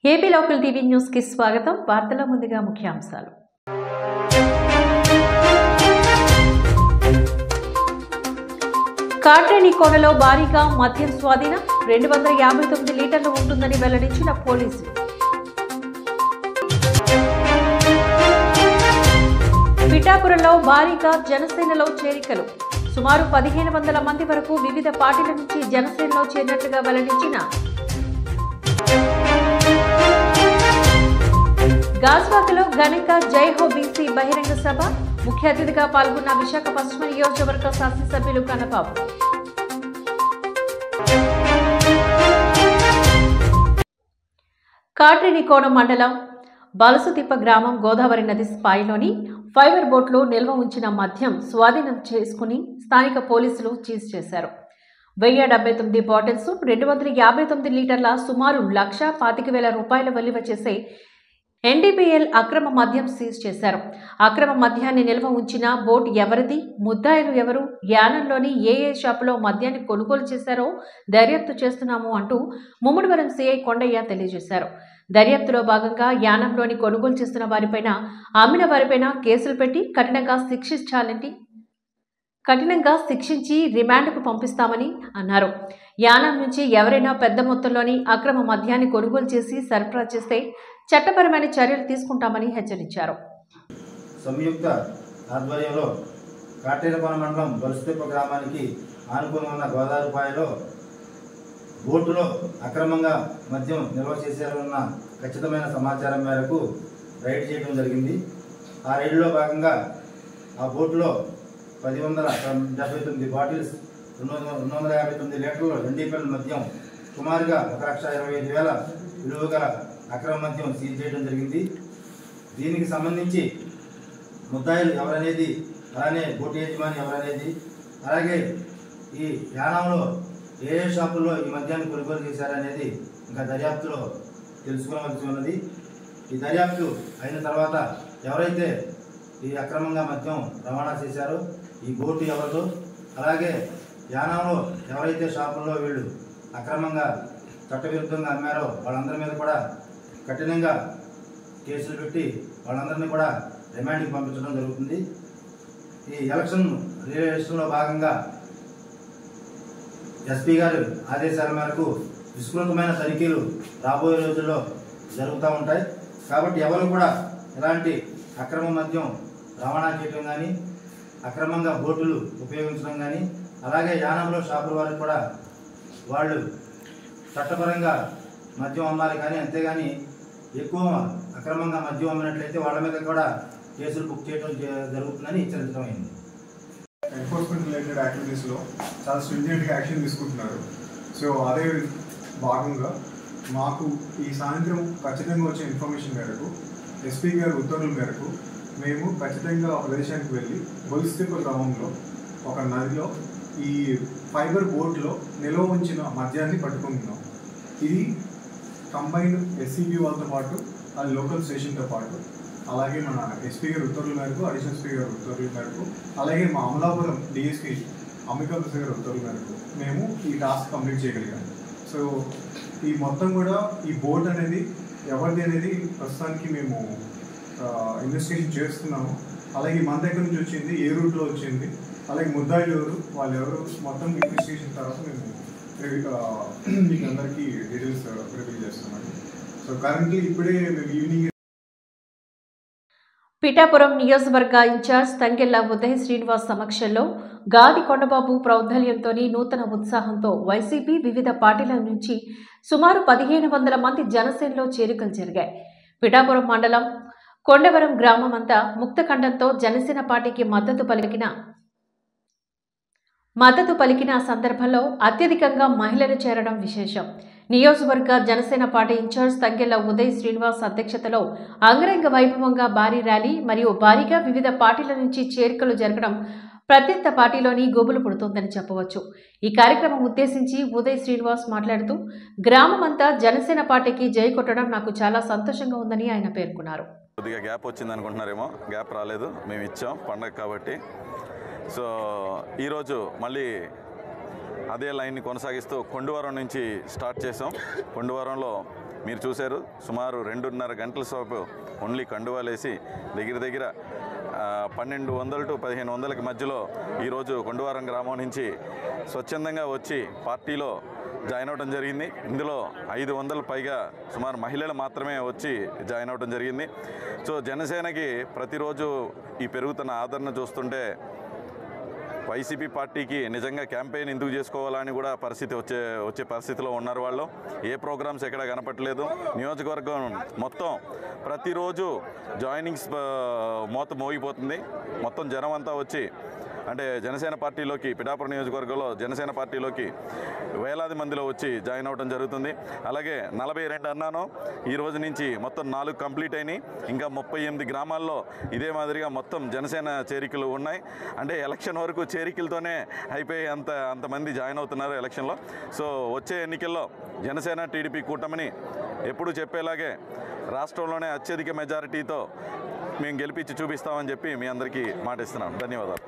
AP local TV news కి స్వాగతం వార్తల ముందుగా ముఖ్యాంశాలు కాట్రేని కోనలో భారీగా మద్యం స్వాధీనం రెండు వందల యాభై తొమ్మిది లీటర్లు ఉంటుందని వెల్లడించిన పోలీసులు పిఠాపురంలో భారీగా జనసేనలో చేరికలు సుమారు పదిహేను వందల మంది వరకు వివిధ పార్టీల నుంచి జనసేనలో చేరినట్లుగా వెల్లడించిన గాజ్వాకలో ఘనంగా జై హో బీసీ బహిరంగ సభ ముఖ్య అతిథిగా పాల్గొన్న విశాఖ పశ్చిమ నియోజకవర్గ శాసనసభ్యులు కన్నబాబు కాట్రేనికోణం మండలం బలసుతిప్ప గ్రామం గోదావరి నది స్పాయిలోని ఫైబర్ బోట్లో నిల్వ ఉంచిన మద్యం స్వాధీనం చేసుకుని స్థానిక పోలీసులు సీజ్ చేశారు వెయ్యి డెబ్బై తొమ్మిది బాటిల్స్ రెండు వందల యాభై తొమ్మిది లీటర్ల సుమారు లక్ష పాతిక వేల రూపాయల విలువ చేసే ఎన్డీపీఎల్ అక్రమ మద్యం సీజ్ చేశారు అక్రమ మద్యాన్ని నిల్వ ఉంచిన బోట్ ఎవరిది ముద్దాయిలు ఎవరు యానంలోని ఏ ఏ షాపులో మద్యాన్ని కొనుగోలు చేశారో దర్యాప్తు చేస్తున్నాము అంటూ ముమ్మడివరం సీఐ కొండయ్య తెలియజేశారు దర్యాప్తులో భాగంగా యానంలోని కొనుగోలు చేస్తున్న వారిపైన అమ్మిన వారిపైన కేసులు పెట్టి కఠినంగా శిక్షించాలంటే కఠినంగా శిక్షించి రిమాండ్కు పంపిస్తామని అన్నారు యానం నుంచి ఎవరైనా పెద్ద మొత్తంలోని అక్రమ మద్యాన్ని కొనుగోలు చేసి సరఫరా చేస్తే చట్టపరమైన చర్యలు తీసుకుంటామని హెచ్చరించారు సంయుక్త ఆధ్వర్యంలో కాటేరపాల మండలం బలుస్తుప్ప గ్రామానికి ఆనుకుని ఉన్న గోదావరిపాయలో బోటులో అక్రమంగా మద్యం నిల్వ చేశారన్న ఖచ్చితమైన సమాచారం మేరకు రైడ్ చేయడం జరిగింది ఆ రైడ్లో భాగంగా ఆ బోటులో పది వందల డెబ్బై తొమ్మిది బాటిల్స్ రెండు వందల రెండు వందల యాభై తొమ్మిది లీటర్లు ఎన్డీపీఎల్ మద్యం సుమారుగా ఒక లక్ష ఇరవై ఐదు వేల విలువ గల అక్రమ మద్యం సీజ్ చేయడం జరిగింది దీనికి సంబంధించి ముద్దాయిలు ఎవరనేది అలానే బోటు యజమాని ఎవరనేది అలాగే ఈ యానంలో ఏ ఏ షాపుల్లో ఈ మద్యాన్ని కొనుగోలు చేశారనేది ఇంకా దర్యాప్తులో తెలుసుకోవాల్సి ఉన్నది ఈ దర్యాప్తు అయిన తర్వాత ఎవరైతే ఈ అక్రమంగా మద్యం రవాణా చేశారో ఈ బోటు ఎవరిదో అలాగే యానంలో ఎవరైతే షాపుల్లో వీళ్ళు అక్రమంగా చట్టవిరుద్ధంగా అమ్మారో వాళ్ళందరి మీద కూడా కఠినంగా కేసులు పెట్టి వాళ్ళందరినీ కూడా రిమాండ్కి పంపించడం జరుగుతుంది ఈ ఎలక్షన్ రిలేషన్లో భాగంగా ఎస్పీ గారు ఆదేశాల మేరకు విస్తృతమైన తనిఖీలు రాబోయే రోజుల్లో జరుగుతూ ఉంటాయి కాబట్టి ఎవరు కూడా ఎలాంటి అక్రమ మద్యం రవాణా చేయడం కానీ అక్రమంగా బోటులు ఉపయోగించడం కానీ అలాగే యానంలో షాపుల వారికి కూడా వాళ్ళు చట్టపరంగా మద్యం అమ్మాలి కానీ అంతేగాని ఎక్కువ అక్రమంగా మద్యం అమ్మినట్లయితే వాళ్ళ మీద కూడా కేసులు బుక్ చేయడం జ- జరుగుతుందని హెచ్చరించడం అయింది ఎన్ఫోర్స్మెంట్ రిలేటెడ్ యాక్టివిటీస్లో చాలా స్ట్రింజెంట్గా యాక్షన్ తీసుకుంటున్నారు సో అదే భాగంగా మాకు ఈ సాయంత్రం ఖచ్చితంగా వచ్చే ఇన్ఫర్మేషన్ మేరకు ఎస్పీ గారి ఉత్తర్వుల మేరకు మేము ఖచ్చితంగా ఆ ప్రదేశానికి వెళ్ళి బొలిస్తిప్ప గ్రామంలో ఒక నదిలో ఈ ఫైబర్ బోట్లో నిల్వ ఉంచిన మద్యాన్ని పట్టుకుంటున్నాం ఇది కంబైన్డ్ ఎస్సీబీ వాళ్ళతో పాటు అది లోకల్ స్టేషన్తో పాటు అలాగే మన ఎస్పీ గారి ఉత్తర్వుల మేరకు అడిషనల్ ఎస్పీ గారి ఉత్తర్వుల మేరకు అలాగే మా అమలాపురం డిఎస్పీ అంబికా ప్రసాద్ గారి ఉత్తర్వుల మేరకు మేము ఈ టాస్క్ కంప్లీట్ చేయగలిగాం సో ఈ మొత్తం కూడా ఈ బోట్ అనేది ఎవరిది అనేది ప్రస్తుతానికి మేము ఇన్వెస్టిగేషన్ చేస్తున్నాము అలాగే మన దగ్గర నుంచి వచ్చింది ఏ రూట్లో వచ్చింది అలాగే ముద్దాయిలు ఎవరు వాళ్ళు ఎవరు మొత్తం ఇన్వెస్టిగేషన్ తర్వాత మేము రివీ- ఆ, మీకు అందరికీ డీటెయిల్స్ రివీల్ చేస్తున్నామండి సో కరెంట్లీ ఇప్పుడే మేము ఈవినింగ్ పిఠాపురం నియోజకవర్గ ఇన్ఛార్జ్ తంగెళ్ల ఉదయ్ శ్రీనివాస్ సమక్షంలో గాది కొండబాబు ప్రౌద్ధల్యంతో నూతన ఉత్సాహంతో వైసీపీ వివిధ పార్టీల నుంచి సుమారు పదిహేను వందల మంది జనసేనలో చేరికలు జరిగాయి పిఠాపురం మండలం కొండవరం గ్రామం అంతా ముక్తఖండంతో జనసేన పార్టీకి మద్దతు పలికిన మద్దతు పలికిన సందర్భంలో అత్యధికంగా మహిళలు చేరడం విశేషం నియోజకవర్గ జనసేన పార్టీ ఇన్ఛార్జ్ తంగెళ్ల ఉదయ్ శ్రీనివాస్ అధ్యక్షతలో అంగరంగ వైభవంగా భారీ ర్యాలీ మరియు భారీగా వివిధ పార్టీల నుంచి చేరికలు జరగడం ప్రత్యర్థ పార్టీలోని గోబులు పుడుతోందని చెప్పవచ్చు ఈ కార్యక్రమం ఉద్దేశించి ఉదయ్ శ్రీనివాస్ మాట్లాడుతూ గ్రామమంతా జనసేన పార్టీకి జై కొట్టడం నాకు చాలా సంతోషంగా ఉందని ఆయన పేర్కొన్నారు కొద్దిగా గ్యాప్ వచ్చింది అనుకుంటున్నారేమో గ్యాప్ రాలేదు మేము ఇచ్చాం పండగ కాబట్టి సో ఈరోజు మళ్ళీ అదే లైన్ని కొనసాగిస్తూ కొండవరం నుంచి స్టార్ట్ చేసాం కొండవరంలో మీరు చూశారు సుమారు రెండున్నర గంటల సేపు ఓన్లీ కండువాలేసి దగ్గర దగ్గర ఆ, పన్నెండు వందల టు పదిహేను వందలకి మధ్యలో ఈరోజు కొండవారం గ్రామం నుంచి స్వచ్ఛందంగా వచ్చి పార్టీలో జాయిన్ అవ్వడం జరిగింది ఇందులో ఐదు వందల పైగా సుమారు మహిళలు మాత్రమే వచ్చి జాయిన్ అవ్వడం జరిగింది సో జనసేనకి ప్రతిరోజు ఈ పెరుగుతున్న ఆదరణ చూస్తుంటే వైసీపీ పార్టీకి నిజంగా క్యాంపెయిన్ ఎందుకు చేసుకోవాలని కూడా పరిస్థితి వచ్చే వచ్చే పరిస్థితిలో ఉన్నారు వాళ్ళు ఏ ప్రోగ్రామ్స్ ఎక్కడ కనపట్లేదు నియోజకవర్గం మొత్తం ప్రతిరోజు జాయినింగ్స్ ఆ, మోత మోగిపోతుంది మొత్తం జనం అంతా వచ్చి అంటే జనసేన పార్టీలోకి పిఠాపురం నియోజకవర్గంలో జనసేన పార్టీలోకి వేలాది మందిలో వచ్చి జాయిన్ అవ్వడం జరుగుతుంది అలాగే నలభై రెండు అన్నాను ఈ రోజు నుంచి మొత్తం నాలుగు కంప్లీట్ అయినాయి ఇంకా ముప్పై ఎనిమిది గ్రామాల్లో ఇదే మాదిరిగా మొత్తం జనసేన చేరికలు ఉన్నాయి అంటే ఎలక్షన్ వరకు చేరికలతోనే అయిపోయి అంత అంతమంది జాయిన్ అవుతున్నారు ఎలక్షన్లో సో వచ్చే ఎన్నికల్లో జనసేన టీడీపీ కూటమిని ఎప్పుడు చెప్పేలాగే రాష్ట్రంలోనే అత్యధిక మెజారిటీతో మేము గెలిపించి చూపిస్తామని చెప్పి మీ అందరికీ మాటిస్తున్నాం ధన్యవాదాలు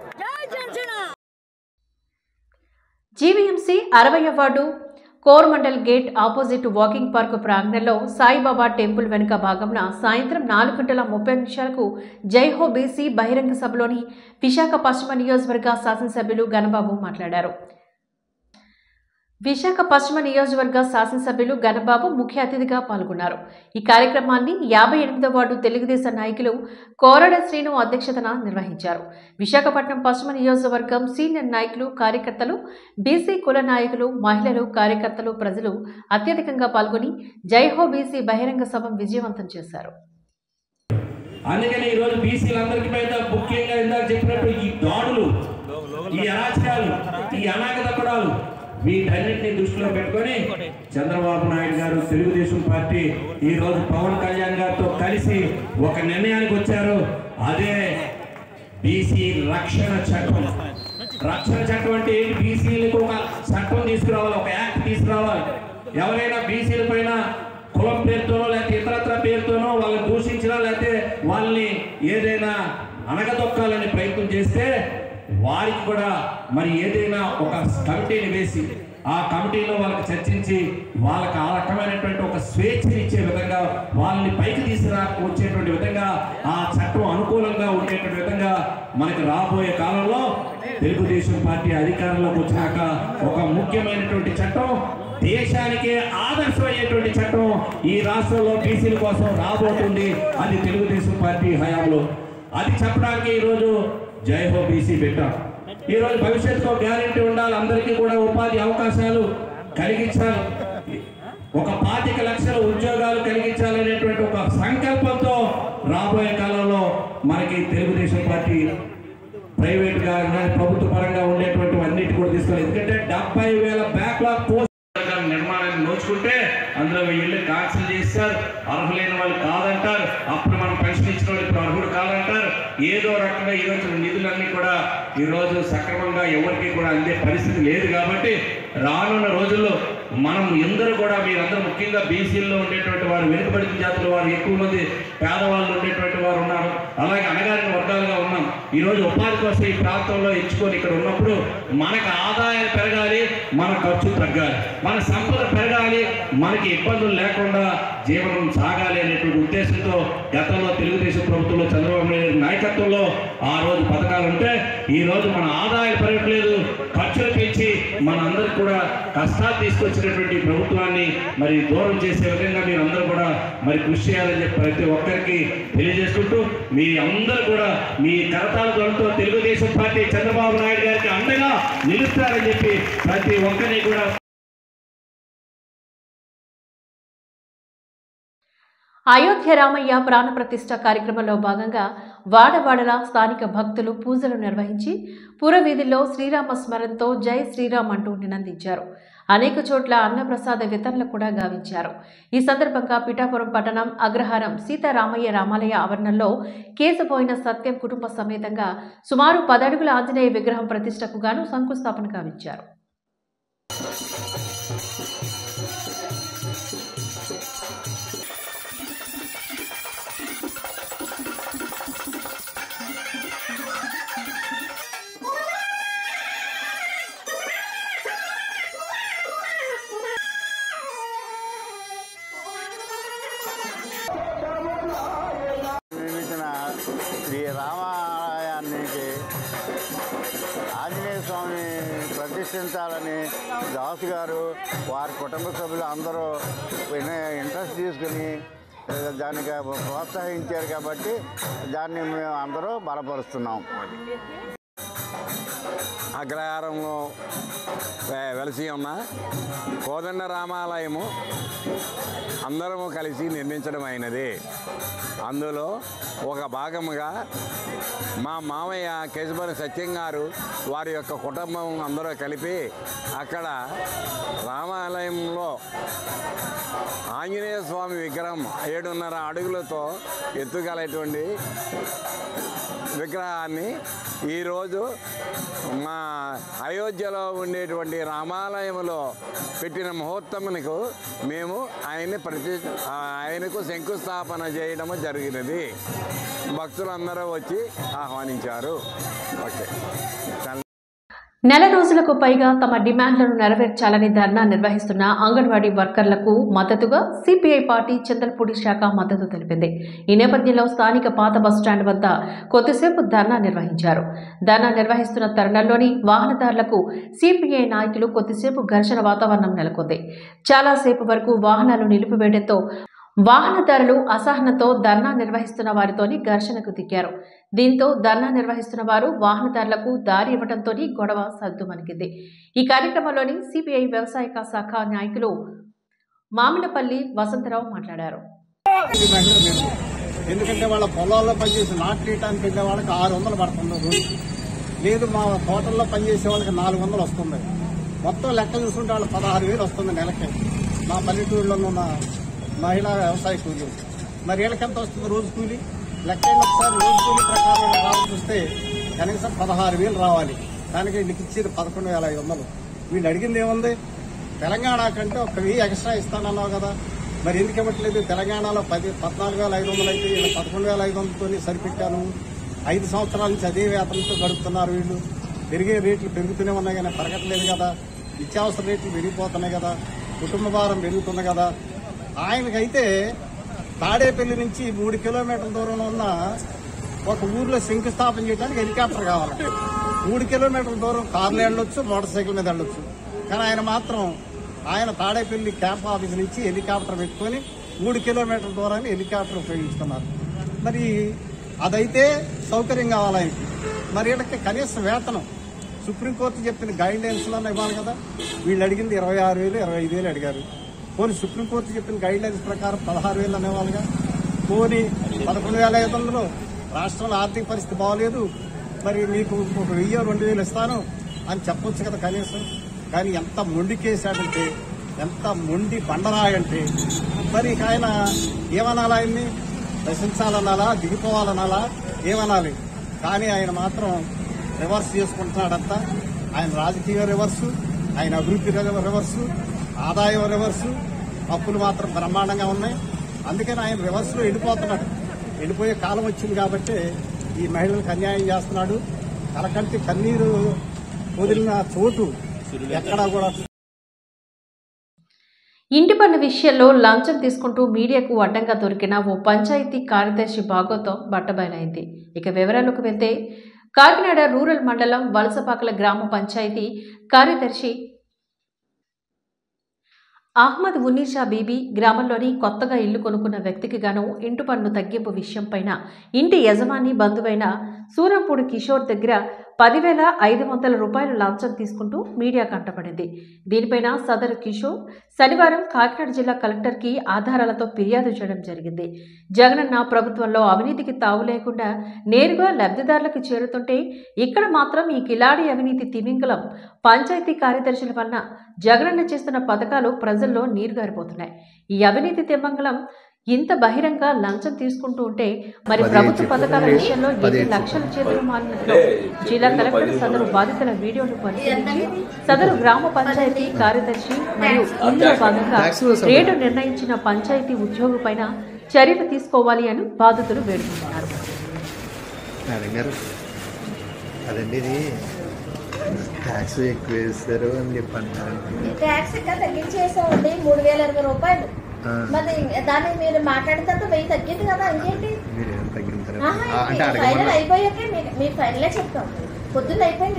జీవీఎంసీ అరవై ward Coromandel gate opposite walking park ప్రాంగణంలో సాయిబాబా టెంపుల్ వెనుక భాగంన సాయంత్రం నాలుగు గంటల ముప్పై నిమిషాలకు జైహో బీసీ బహిరంగ సభలోని విశాఖ పశ్చిమ నియోజకవర్గ శాసనసభ్యులు గణబాబు మాట్లాడారు విశాఖ పశ్చిమ నియోజకవర్గ శాసనసభ్యులు గణబాబు ముఖ్య అతిథిగా పాల్గొన్నారు ఈ కార్యక్రమాన్ని యాభై ఎనిమిదో వార్డు తెలుగుదేశం నాయకులు కోరడ శ్రీను అధ్యక్షతన నిర్వహించారు విశాఖపట్నం పశ్చిమ నియోజకవర్గం సీనియర్ నాయకులు కార్యకర్తలు బీసీ కుల నాయకులు మహిళలు కార్యకర్తలు ప్రజలు అత్యధికంగా పాల్గొని జైహో బీసీ బహిరంగ సభ విజయవంతం చేశారు అందుకని ఈ రోజు బీసీలందరికీ మీద ముఖ్యంగా ఇందాక చెప్పినట్టు ఈ దాడులు ఈ అరాచకాలు ఈ అనాగదపడాలు వీటన్నిటిని దృష్టిలో పెట్టుకొని చంద్రబాబు నాయుడు గారు తెలుగుదేశం పార్టీ ఈ రోజు పవన్ కళ్యాణ్ గారితో కలిసి ఒక నిర్ణయానికి వచ్చారు అదే బీసీ రక్షణ చట్టం రక్షణ చట్టం అంటే ఏంటి బీసీలకు ఒక చట్టం తీసుకురావాలి ఒక యాక్ట్ తీసుకురావాలి ఎవరైనా బీసీల పైన కులం పేరుతోనో లేకపోతే ఇతరత్ర పేరుతోనో వాళ్ళని దూషించినా లేకపోతే వాళ్ళని ఏదైనా అనగదొక్కాలని ప్రయత్నం చేస్తే వారికి కూడా మరి ఏదైనా ఒక కమిటీని వేసి ఆ కమిటీలో వాళ్ళకి చర్చించి వాళ్ళకి ఆ రకమైనటువంటి ఒక స్వేచ్ఛని ఇచ్చే విధంగా వాళ్ళని పైకి తీసుకురా వచ్చేటువంటి విధంగా ఆ చట్టం అనుకూలంగా ఉండేటువంటి విధంగా మనకి రాబోయే కాలంలో తెలుగుదేశం పార్టీ అధికారంలోకి వచ్చినాక ఒక ముఖ్యమైనటువంటి చట్టం దేశానికే ఆదర్శమయ్యేటువంటి చట్టం ఈ రాష్ట్రంలో బీసీల కోసం రాబోతుంది అది తెలుగుదేశం పార్టీ హయాంలో అది చెప్పడానికి ఈరోజు జై హో బీసీ పెట్టాం ఈరోజు భవిష్యత్తులో గ్యారెంటీ ఉండాలి అందరికీ కూడా ఉపాధి అవకాశాలు కలిగించాలి ఒక పాతిక లక్షల ఉద్యోగాలు కలిగించాలనేటువంటి ఒక సంకల్పంతో రాబోయే కాలంలో మనకి తెలుగుదేశం పార్టీ ప్రైవేట్గా కానీ ప్రభుత్వ పరంగా ఉండేటువంటి అన్నిటి కూడా తీసుకోవాలి ఎందుకంటే డెబ్బై వేల బ్యాక్లాగ్ పోస్ట్ ఉద్యోగాల నిర్మాణాన్ని నోచుకుంటే అందులో వీళ్ళు క్యాన్సిల్ చేస్తారు అర్హులైన వాళ్ళు కాదంటారు అప్పుడు మనం పెన్షన్ ఇచ్చిన వాళ్ళు ఇప్పుడు అర్హుడు కాదంటారు ఏదో రకంగా ఈరోజు నిధులన్నీ కూడా ఈరోజు సక్రమంగా ఎవరికి కూడా అందే పరిస్థితి లేదు కాబట్టి రానున్న రోజుల్లో మనం ఎందరూ కూడా మీరందరూ ముఖ్యంగా బీసీల్లో ఉండేటువంటి వారు వెనుకబడిన జాతుల వారు ఎక్కువ మంది పేదవాళ్ళు ఉండేటువంటి వారు ఉన్నారు అలాగే అణగారిన వర్గాలుగా ఉన్నాం ఈరోజు ఉపాధి కోసం ఈ ప్రాంతంలో ఎంచుకొని ఇక్కడ ఉన్నప్పుడు మనకు ఆదాయం పెరగాలి మన ఖర్చు తగ్గాలి మన సంపద పెరగాలి మనకి ఇబ్బందులు లేకుండా జీవనం సాగాలి అనేటువంటి ఉద్దేశంతో గతంలో తెలుగుదేశం ప్రభుత్వంలో చంద్రబాబు నాయుడు నాయకత్వంలో ఆ రోజు పథకాలు ఉంటే ఈ రోజు మన ఆదాయం పెరగట్లేదు ఖర్చులు పెంచి మన అందరికి కూడా కష్టాలు తీసుకొచ్చినటువంటి ఈ ప్రభుత్వాన్ని మరి దూరం చేసే విధంగా మీరు అందరూ కూడా మరి కృషి చేయాలని చెప్పి ప్రతి ఒక్కరికి తెలియజేసుకుంటూ మీ అందరూ కూడా మీ కరతాల ధ్వనితో తెలుగుదేశం పార్టీ చంద్రబాబు నాయుడు గారికి అండగా నిలుస్తారని చెప్పి ప్రతి ఒక్కరిని కూడా అయోధ్య రామయ్య ప్రాణప్రతిష్ఠ కార్యక్రమంలో భాగంగా వాడవాడల స్థానిక భక్తులు పూజలు నిర్వహించి పురవీధుల్లో శ్రీరామ స్మరణతో జై శ్రీరామ్ అంటూ నినందించారు అనేక చోట్ల అన్నప్రసాద వితరణలు కూడా గావించారు ఈ సందర్భంగా పిఠాపురం పట్టణం అగ్రహారం సీతారామయ్య రామాలయ ఆవరణలో కేశపోయిన సత్యం కుటుంబ సమేతంగా సుమారు పదడుగుల ఆంజనేయ విగ్రహం ప్రతిష్టకు గాను శంకుస్థాపన గావించారు రక్షించాలని దాసు గారు వారి కుటుంబ సభ్యులు అందరూ ఇన్- ఇంట్రెస్ట్ తీసుకుని ఆ, దానికి ప్రోత్సహించారు కాబట్టి దాన్ని మేము అందరూ బలపరుస్తున్నాం అగ్రహారంలో వె- వెలసి ఉన్న కోదండ రామాలయము అందరము కలిసి నిర్మించడం అయినది అందులో ఒక భాగముగా మా మామయ్య కేశవరి సత్యం గారు వారి యొక్క కుటుంబం అందరూ కలిపి అక్కడ రామాలయంలో ఆంజనేయ స్వామి విగ్రహం ఏడున్నర అడుగులతో ఎత్తుగలటువంటి విగ్రహాన్ని ఈరోజు మా అయోధ్యలో ఉండేటువంటి రామాలయంలో పెట్టిన ముహూర్తమునకు మేము ఆయన్ని ప్రతి ఆయనకు శంకుస్థాపన చేయడము జరిగినది భక్తులందరూ వచ్చి ఆహ్వానించారు ఓకే చాలా నెల రోజులకు పైగా తమ డిమాండ్లను నెరవేర్చాలని ధర్నా నిర్వహిస్తున్న అంగన్వాడీ వర్కర్లకు మద్దతుగా సిపిఐ పార్టీ చందల్పూడి శాఖ మద్దతు తెలిపింది ఈ నేపథ్యంలో స్థానిక పాత బస్టాండ్ వద్ద కొద్దిసేపు ధర్నా నిర్వహించారు ధర్నా నిర్వహిస్తున్న తరుణంలోని వాహనదారులకు సిపిఐ నాయకులు కొద్దిసేపు ఘర్షణ వాతావరణం నెలకొంది చాలాసేపు వరకు వాహనాలు నిలిపివేయడంతో వాహనదారులు అసహనంతో ధర్నా నిర్వహిస్తున్న వారితోని ఘర్షణకు దిగారు దీంతో ధర్నా నిర్వహిస్తున్న వారు వాహనదారులకు దారి ఇవ్వడంతో గొడవ సద్దుమణిగింది ఈ కార్యక్రమంలోని సిపిఐ వ్యవసాయక శాఖ నాయకులు మామినపల్లి వసంతరావు మాట్లాడారు ఎందుకంటే వాళ్ళ పొలాల్లో పనిచేసి నాటు తీయటానికి వెళ్ళే వాళ్ళకి ఆరు వందలు పడుతుంది రోజుకి లేదు మా తోటల్లో పనిచేసే వాళ్ళకి నాలుగు వందలు వస్తుంది మొత్తం లెక్క చూసుకుంటే వాళ్ళు పదహారు వేలు వస్తుంది నెలకి మా పల్లెటూరులో ఉన్న మహిళా వ్యవసాయ కూలీ మరి వీళ్ళకి ఎంత వస్తుంది రోజు కూలి లెక్క అయిన ఒకసారి రోజు కూలి ప్రకారం రావాలి చూస్తే కనీసం పదహారు వేలు రావాలి దానికి వీళ్ళకి ఇచ్చేది పదకొండు వేల ఐదు వందలు వీళ్ళు అడిగింది ఏముంది తెలంగాణ కంటే ఒక వెయ్యి ఎక్స్ట్రా ఇస్తానన్నావు కదా మరి ఎందుకు ఇవ్వట్లేదు తెలంగాణలో పది పద్నాలుగు వేల ఐదు వందలు అయితే వీళ్ళు పదకొండు వేల ఐదు వందలతో సరిపెట్టాను ఐదు సంవత్సరాల నుంచి అదే వేతనంతో గడుపుతున్నారు వీళ్ళు పెరిగే రేట్లు పెరుగుతూనే ఉన్నాయి కానీ పెరగట్లేదు కదా నిత్యావసర రేట్లు పెరిగిపోతున్నాయి కదా కుటుంబ భారం పెరుగుతుంది కదా ఆయనకైతే తాడేపల్లి నుంచి మూడు కిలోమీటర్ల దూరంలో ఉన్న ఒక ఊర్లో శంకుస్థాపన చేయడానికి హెలికాప్టర్ కావాలి మూడు కిలోమీటర్ల దూరం కార్లు వెళ్ళొచ్చు మోటార్ సైకిల్ మీద వెళ్ళొచ్చు కానీ ఆయన మాత్రం ఆయన తాడేపల్లి క్యాంప్ ఆఫీస్ నుంచి హెలికాప్టర్ పెట్టుకొని మూడు కిలోమీటర్ల దూరాన్ని హెలికాప్టర్ ఉపయోగించుకున్నారు మరి అదైతే సౌకర్యం కావాలి ఆయనకి మరి వీళ్ళకి కనీస వేతనం సుప్రీంకోర్టు చెప్పిన గైడ్ లైన్స్ ఇవ్వాలి కదా వీళ్ళు అడిగింది ఇరవై ఆరు వేలు ఇరవై ఐదు వేలు అడిగారు పోనీ సుప్రీంకోర్టు చెప్పిన గైడ్ లైన్స్ ప్రకారం పదహారు వేలు అనేవాళ్ళుగా పోనీ పదకొండు వేల ఐదు వందలు రాష్ట్రంలో ఆర్థిక పరిస్థితి బాగోలేదు మరి మీకు ఒక వెయ్యి రెండు వేలు ఇస్తాను అని చెప్పొచ్చు కదా కనీసం కానీ ఎంత మొండి కేసాడంటే ఎంత మొండి బండరాయంటే మరి ఇక ఆయన ఏమనాలా ఆయన్ని ప్రశంసాలనాలా దిగిపోవాలనాలా ఏమనాలి కానీ ఆయన మాత్రం రివర్స్ చేసుకుంటున్నాడంతా ఆయన రాజకీయ రివర్సు ఆయన అభివృద్ధి రివర్సు ఆదాయం రివర్సు అప్పులు మాత్రం బ్రహ్మాండంగా ఉన్నాయి అందుకని ఆయన రివర్స్ లో వెళ్ళిపోతున్నాడు వెళ్ళిపోయే కాలం వచ్చింది కాబట్టి ఈ మహిళలకు అన్యాయం చేస్తున్నాడు తలకంటి కన్నీరు వదిలిన చోటు ఎక్కడా కూడా ఇంటి పన్ను విషయంలో లంచం తీసుకుంటూ మీడియాకు అడ్డంగా దొరికిన ఓ పంచాయతీ కార్యదర్శి భాగోతం బట్టబయలైంది ఇక వివరాలకు వెళ్తే కాకినాడ రూరల్ మండలం వలసపాకల గ్రామ పంచాయతీ కార్యదర్శి అహ్మద్ ఉన్నీషా బీబీ గ్రామంలోని కొత్తగా ఇల్లు కొనుక్కున్న వ్యక్తికి గాను ఇంటి పన్ను తగ్గింపు విషయంపైన ఇంటి యజమాని బంధువైన సూరంపూడి కిషోర్ దగ్గర పదివేల ఐదు వందల రూపాయలు లంచం తీసుకుంటూ మీడియా కంటపడింది దీనిపైన సదరు కిషోర్ శనివారం కాకినాడ జిల్లా కలెక్టర్కి ఆధారాలతో ఫిర్యాదు చేయడం జరిగింది జగనన్న ప్రభుత్వంలో అవినీతికి తావు లేకుండా నేరుగా లబ్ధిదారులకు చేరుతుంటే ఇక్కడ మాత్రం ఈ కిలాడి అవినీతి తిమింగలం పంచాయతీ కార్యదర్శుల వలన జగనన్న చేస్తున్న పథకాలు ప్రజల్లో నీరుగారిపోతున్నాయి ఈ అవినీతి తిమ్మంగళం ఇంత బహిరంగ లంచం తీసుకుంటూ ఉంటే మరి ప్రభుత్వ పథకాల విషయంలో ఎన్ని లక్షల చేతులు మారినట్లు జిల్లా కలెక్టర్ సదరు బాధితుల వీడియోను పరిశీలించి సదరు గ్రామ పంచాయతీ కార్యదర్శి మరియు ఇందులో భాగంగా రేటు నిర్ణయించిన పంచాయతీ ఉద్యోగి పైన చర్యలు తీసుకోవాలి అని బాధితులు వేడుకుంటున్నారు మేడం గారు అదండి ఇది ట్యాక్స్ ఎక్కువ వేస్తారు అని చెప్పి అంటారు ట్యాక్స్ ఇంకా తగ్గించేసామండి మూడు వేల ఇరవై రూపాయలు ఆ, మరి దాన్ని మీరు మాట్లాడితే వెయ్యి తగ్గింది కదా ఇంకేంటి మీరు ఏమైనా తగ్గించారా ఆహా, ఆ, అంటే మీ ఫైనల్ అడగమన్నా అయిపోయాకే మీ- మీ ఫైనలే చెప్తాం పొద్దున్న అయిపోయింది ఇది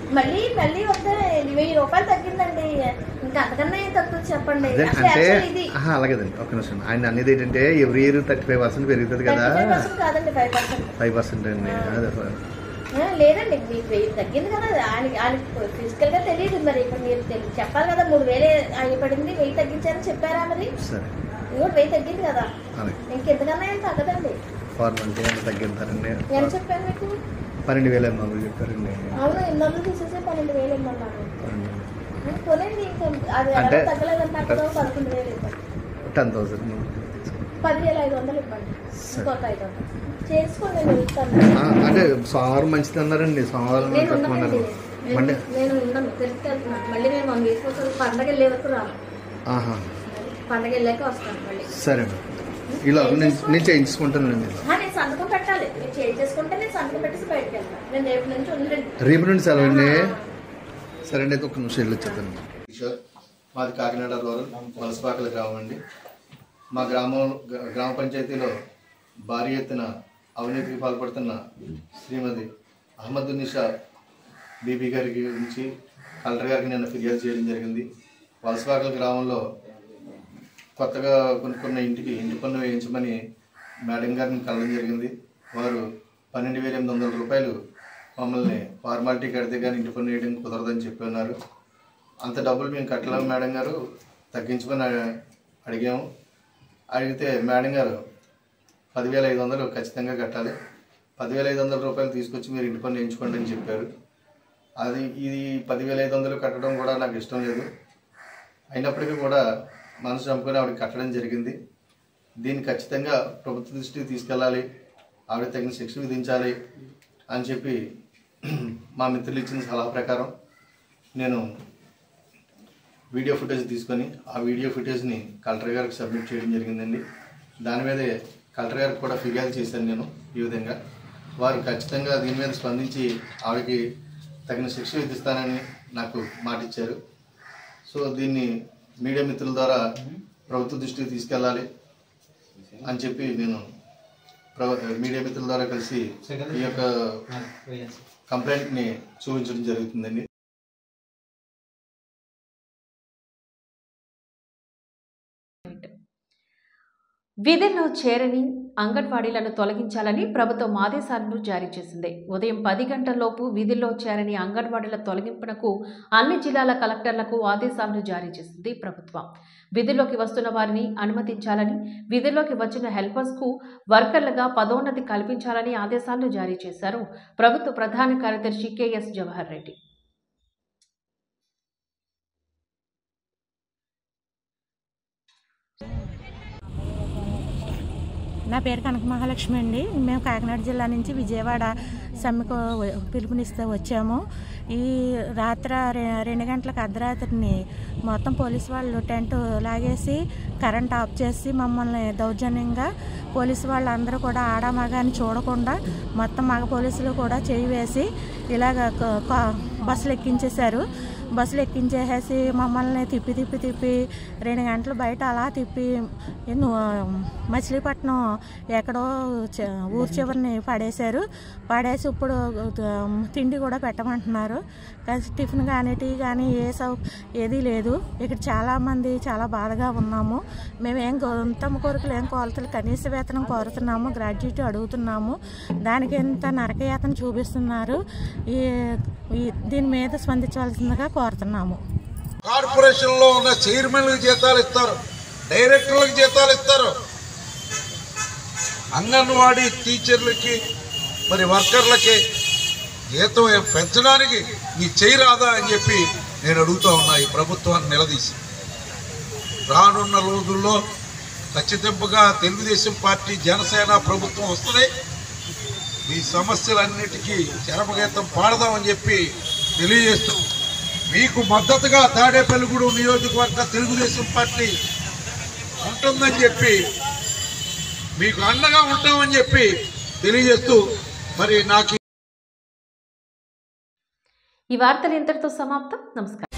మళ్ళీ మళ్ళీ వస్తే వెయ్యి రూపాయలు తగ్గిందండి ఇంకా అంతకన్నా ఏం తక్కువ చెప్పండి అదే అసలు అంటే యాక్చువల్ ఇది ఆహా, అలాగేదండి ఒక నిమిషం ఆయన అనేది ఏంటంటే every year thirty five percent పెరుగుతుంది కదా ఫైవ్ పర్సెంట్ కాదండి ఫైవ్ పర్సెంట్ ఫైవ్ పర్సెంట్ అండి అదే ఆ, లేదండి మీకు వెయ్యి తగ్గింది కదా ఆయన ఆయన ఫిజికల్ గా తెలియదు మరి ఇప్పుడు మీరు తెలి- చెప్పాలి కదా మూడు వేలే అయ్యి పడింది వెయ్యి తగ్గించారని చెప్పారా మరి సరే ఇది కూడా వెయ్యి తగ్గింది కదా అలాగే ఇంకెంతకన్నా ఏం తగ్గదండి ఫార్మాలిటీ అంత తగ్గిస్తారండి ఎంత చెప్పాను మీకు పన్నెండు వేల మామూలు చెప్పారండి అవును ఎనిమిది వందలు తీసేసి పన్నెండు వేలు ఇమ్మన్నాను పన్నెండు వేలు. కొనండి ఇంకా అది అంటే- ఎలా తగ్గలేదంటే అక్కడ పదకొండు వేలు ఇవ్వండి టెన్ థౌసండ్ పదివేల ఐదు వందలు ఇవ్వండి సరే. ఇంకొక ఐదు వందలు చేసుకోండి నేను ఇస్తాను ఆ, అంటే సోమవారం మంచిది అన్నారండి సోమవారం నేను తక్కువ ఉన్నానండి అన్నారు నేను- మండే నేను ఉన్నాను తెలిసి వెళ్తున్నాను మళ్ళీ నేను వన్ వీక్ కోసం పండగ వెళ్ళే వరకు రాను ఆహా పండగ వెళ్ళాక వస్తాను మళ్ళీ సరే మేడం ఇలా నేను నేను చేయించుకుంటానండి ఆ, నేను సంతకం పెట్టాలి మీరు చేంజ్ చేసుకుంటే నేను సంతకం పెట్టేసి బయటకు వెళ్తాను నేను రేపు నుంచి ఉండండి రేపు నుండి సెలవు అండి సరే అండి అయితే ఒక నిమిషం వెళ్ళి వచ్చేద్దాం కిషోర్ మాది కాకినాడ రూరల్ వలసపాకల గ్రామం అండి మా గ్రామం గ్రా- గ్రామ పంచాయతీలో భారీ ఎత్తున అవినీతికి పాల్పడుతున్న శ్రీమతి అహ్మదునిషా బీబీ గారికి గురించి కలెక్టర్ గారికి నేను ఫిర్యాదు చేయడం జరిగింది వలసపాకల గ్రామంలో కొత్తగా కొనుక్కున్న ఇంటికి ఇంటి పన్ను వేయించమని మేడం గారిని కలవడం జరిగింది వారు పన్నెండు వేల ఎనిమిది వందల రూపాయలు మమ్మల్ని ఫార్మాలిటీ కడితే కానీ ఇంటి పన్ను వేయడం కుదరదని చెప్పి ఉన్నారు అంత డబ్బులు మేము కట్టలేము మేడం గారు తగ్గించమని అ- అడిగాము అడిగితే మేడం గారు పదివేల ఐదు వందలు ఖచ్చితంగా కట్టాలి పదివేల ఐదు వందల రూపాయలు తీసుకొచ్చి మీరు ఇంటి పన్ను వేయించుకోండి అని చెప్పారు అది ఇది పదివేల ఐదు వందలు కట్టడం కూడా నాకు ఇష్టం లేదు అయినప్పటికీ కూడా మనసు చంపుకొని ఆవిడ కట్టడం జరిగింది దీన్ని ఖచ్చితంగా ప్రభుత్వ దృష్టికి తీసుకెళ్ళాలి ఆవిడ తగిన శిక్ష విధించాలి అని చెప్పి మా మిత్రులు ఇచ్చిన సలహా ప్రకారం నేను వీడియో ఫుటేజ్ తీసుకొని ఆ వీడియో ఫుటేజ్ని కలెక్టర్ గారికి సబ్మిట్ చేయడం జరిగిందండి దాని మీదే కలెక్టర్ గారికి కూడా ఫిర్యాదు చేశాను నేను ఈ విధంగా వారు ఖచ్చితంగా దీని మీద స్పందించి ఆవిడకి తగిన శిక్ష విధిస్తానని నాకు మాట ఇచ్చారు సో దీన్ని మీడియా మిత్రుల ద్వారా ప్రభుత్వ దృష్టికి తీసుకెళ్ళాలి అని చెప్పి నేను ప్ర- మీడియా మిత్రుల ద్వారా కలిసి ఈ యొక్క కంప్లైంట్ని చూపించడం జరుగుతుందండి విధుల్లో చేరని అంగన్వాడీలను తొలగించాలని ప్రభుత్వం ఆదేశాలను జారీ చేసింది ఉదయం పది గంటలలోపు విధుల్లో చేరని అంగన్వాడీల తొలగింపునకు అన్ని జిల్లాల కలెక్టర్లకు ఆదేశాలను జారీ చేసింది ప్రభుత్వం విధుల్లోకి వస్తున్న వారిని అనుమతించాలని విధుల్లోకి వచ్చిన హెల్పర్స్కు వర్కర్లుగా పదోన్నతి కల్పించాలని ఆదేశాలను జారీ చేశారు ప్రభుత్వ ప్రధాన కార్యదర్శి కెఎస్ జవహర్ రెడ్డి నా పేరు కనక మహాలక్ష్మి అండి మేము కాకినాడ జిల్లా నుంచి విజయవాడ సమ్మెకు వ- పిలుపునిస్తే వచ్చాము ఈ రాత్రి రె- రెండు గంటలకు అర్ధరాత్రిని మొత్తం పోలీసు వాళ్ళు టెంట్ లాగేసి కరెంట్ ఆఫ్ చేసి మమ్మల్ని దౌర్జన్యంగా పోలీసు వాళ్ళందరూ కూడా ఆడ మగ అని చూడకుండా మొత్తం మగ పోలీసులు కూడా చేయి వేసి ఇలాగ క- క- బస్సులు ఎక్కించేశారు బస్సులు ఎక్కించేసేసి మమ్మల్ని తిప్పి తిప్పి తిప్పి రెండు గంటలు బయట అలా తిప్పి ఎన్నో మచిలీపట్నం ఎక్కడో చ- ఊరు చివరిని పడేశారు పడేసి ఇప్పుడు ఆ, తిండి కూడా పెట్టమంటున్నారు కానీ టిఫిన్ కానీ టీ కానీ ఏ సౌ ఏదీ లేదు ఇక్కడ చాలామంది చాలా బాధగా ఉన్నాము మేము ఏం గొంతమ్మ కోరికలు ఏం కోరతలు కనీస వేతనం కోరుతున్నాము గ్రాడ్యుయేట్ అడుగుతున్నాము దానికి ఎంత నరకయాతన చూపిస్తున్నారు ఈ ఈ దీని మీద స్పందించవలసిందిగా కోరుతున్నాము కార్పొరేషన్లో ఉన్న చైర్మన్లకు జీతాలు ఇస్తారు డైరెక్టర్లకు జీతాలు ఇస్తారు అంగన్వాడీ టీచర్లకి మరి వర్కర్లకి జీతం పెంచడానికి మీ చేయరాదా అని చెప్పి నేను అడుగుతా ఉన్నా ఈ ప్రభుత్వాన్ని నిలదీసి రానున్న రోజుల్లో ఖచ్చితంగా తెలుగుదేశం పార్టీ జనసేన ప్రభుత్వం వస్తుంది ఈ సమస్యలన్నిటికీ చరమగీతం పాడదామని చెప్పి తెలియజేస్తూ మీకు మద్దతుగా తాడేపల్లిగూడు నియోజకవర్గ తెలుగుదేశం పార్టీ ఉంటుందని చెప్పి మీకు అండగా ఉంటామని చెప్పి తెలియజేస్తూ మరి నాకు ఈ వార్తలు ఇంతటితో సమాప్తం నమస్కారం